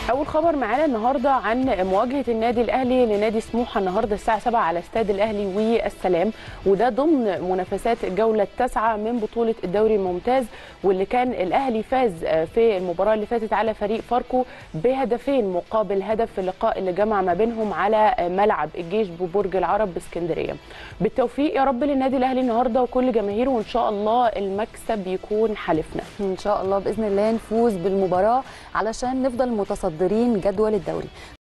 اول خبر معانا النهارده عن مواجهه النادي الاهلي لنادي سموحه النهارده الساعه 7 على استاد الاهلي والسلام وده ضمن منافسات الجوله التاسعه من بطوله الدوري الممتاز واللي كان الاهلي فاز في المباراه اللي فاتت على فريق فاركو بهدفين مقابل هدف في اللقاء اللي جمع ما بينهم على ملعب الجيش ببرج العرب باسكندريه بالتوفيق يا رب للنادي الاهلي النهارده وكل جماهيره وان شاء الله المكسب يكون حلفنا ان شاء الله باذن الله نفوز بالمباراه علشان نفضل متصدرين جدول الدوري